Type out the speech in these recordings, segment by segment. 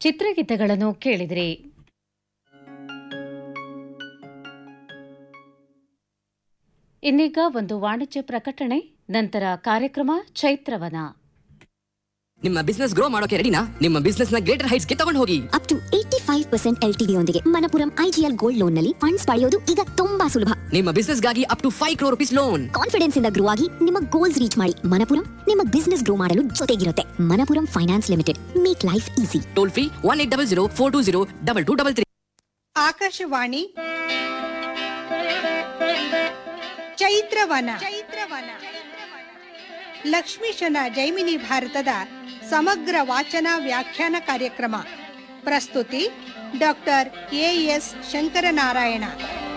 ಚಿತ್ರಗೀತೆಗಳನ್ನು ಕೇಳಿದಿರಿ ಇನ್ನೀಗ ಒಂದು ವಾಣಿಜ್ಯ ಪ್ರಕಟಣೆ ನಂತರ ಕಾರ್ಯಕ್ರಮ ಚೈತ್ರವನ ನಿಮ್ಮ ಬಿಸ್ನೆಸ್ ಗ್ರೋ ಮಾಡೋಕೆ ರೆಡಿನಾ ನಿಮ್ಮ ಬಿಸ್ನೆಸ್ ನ ಗ್ರೇಟರ್ ಹೈಟ್ಸ್ ಗೆ ತಗೊಂಡು ಹೋಗಿ up to eighty five percent L T ಯೊಂದಿಗೆ ಮನಪುರಂ ಐಜಿಎಲ್ ಗೋಲ್ಡ್ ಲೋನ್ ನಲ್ಲಿ ಫಂಡ್ಸ್ ಪಡೆಯೋದು ಈಗ ತುಂಬಾ ಸುಲಭ ನಿಮ್ಮ ಬಿಸ್ನೆಸ್ ಗಾಗಿ up to five crore rupees loan confidence ಇಂದ ಗ್ರೋ ಆಗಿ ನಿಮ್ಮ ಗೋಲ್ಸ್ ರೀಚ್ ಮಾಡಿ ಮನಪುರಂ ನಿಮ್ಮ ಬಿಸ್ನೆಸ್ ಗ್ರೋ ಮಾಡಲು ಜೊತೆಗಿರುತ್ತೆ Manappuram finance limited make life easy toll free one eight double zero four two zero double two double three Akashvani Chaitravana Chaitravana ಲಕ್ಷ್ಮೀಶನ ಜೈಮಿನಿ ಭಾರತದ ಸಮಗ್ರ ವಾಚನ ವ್ಯಾಖ್ಯಾನ ಕಾರ್ಯಕ್ರಮ ಪ್ರಸ್ತುತಿ ಡಾಕ್ಟರ್ ಎ ಎಸ್ ಶಂಕರನಾರಾಯಣ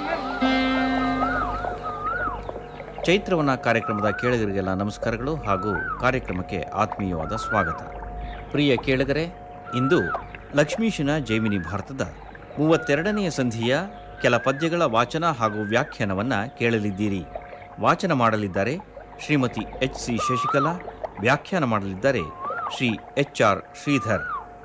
ಚೈತ್ರವನ ಕಾರ್ಯಕ್ರಮದ ಕೇಳುಗರಿಗೆಲ್ಲ ನಮಸ್ಕಾರಗಳು ಹಾಗೂ ಕಾರ್ಯಕ್ರಮಕ್ಕೆ ಆತ್ಮೀಯವಾದ ಸ್ವಾಗತ ಪ್ರಿಯ ಕೇಳುಗರೆ ಇಂದು ಲಕ್ಷ್ಮೀಶನ ಜೈಮಿನಿ ಭಾರತದ ಮೂವತ್ತೆರಡನೆಯ ಸಂಧಿಯ ಕೆಲ ಪದ್ಯಗಳ ವಾಚನ ಹಾಗೂ ವ್ಯಾಖ್ಯಾನವನ್ನು ಕೇಳಲಿದ್ದೀರಿ ವಾಚನ ಮಾಡಲಿದ್ದಾರೆ ಶ್ರೀಮತಿ ಎಚ್ ಸಿ ಶಶಿಕಲಾ ವ್ಯಾಖ್ಯಾನ ಮಾಡಲಿದ್ದಾರೆ ಶ್ರೀ ಎಚ್ ಆರ್ ಶ್ರೀಧರ್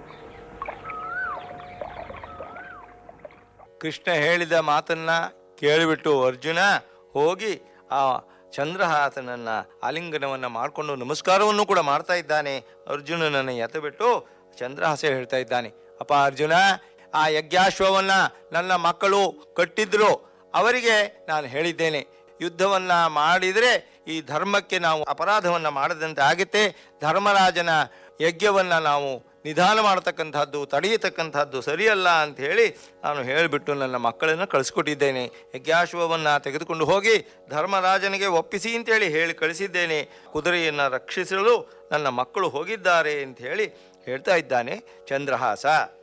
ಕೃಷ್ಣ ಹೇಳಿದ ಮಾತನ್ನ ಕೇಳಿಬಿಟ್ಟು ಅರ್ಜುನ ಹೋಗಿ ಆ ಚಂದ್ರಹಾಸನನ್ನ ಆಲಿಂಗನವನ್ನ ಮಾಡಿಕೊಂಡು ನಮಸ್ಕಾರವನ್ನು ಕೂಡ ಮಾಡ್ತಾ ಇದ್ದಾನೆ ಅರ್ಜುನನನ್ನು ಎತ್ತಬಿಟ್ಟು ಚಂದ್ರಹಾಸ ಹೇಳ್ತಾ ಇದ್ದಾನೆ ಅಪ್ಪ ಅರ್ಜುನ ಆ ಯಜ್ಞಾಶ್ವವನ್ನ ನನ್ನ ಮಕ್ಕಳು ಕಟ್ಟಿದ್ರು ಅವರಿಗೆ ನಾನು ಹೇಳಿದ್ದೇನೆ ಯುದ್ಧವನ್ನ ಮಾಡಿದರೆ ಈ ಧರ್ಮಕ್ಕೆ ನಾವು ಅಪರಾಧವನ್ನ ಮಾಡದಂತೆ ಆಗುತ್ತೆ ಧರ್ಮರಾಜನ ಯಜ್ಞವನ್ನ ನಾವು ನಿಧಾನ ಮಾಡತಕ್ಕಂಥದ್ದು ತಡೆಯತಕ್ಕಂಥದ್ದು ಸರಿಯಲ್ಲ ಅಂತ ಹೇಳಿ ನಾನು ಹೇಳಿಬಿಟ್ಟು ನನ್ನ ಮಕ್ಕಳನ್ನು ಕಳಿಸ್ಕೊಟ್ಟಿದ್ದೇನೆ ಯಜ್ಞಾಶ್ವವನ್ನು ತೆಗೆದುಕೊಂಡು ಹೋಗಿ ಧರ್ಮರಾಜನಿಗೆ ಒಪ್ಪಿಸಿ ಅಂತೇಳಿ ಹೇಳಿ ಕಳಿಸಿದ್ದೇನೆ ಕುದುರೆಯನ್ನು ರಕ್ಷಿಸಲು ನನ್ನ ಮಕ್ಕಳು ಹೋಗಿದ್ದಾರೆ ಅಂತ ಹೇಳಿ ಹೇಳ್ತಾ ಇದ್ದಾನೆ ಚಂದ್ರಹಾಸ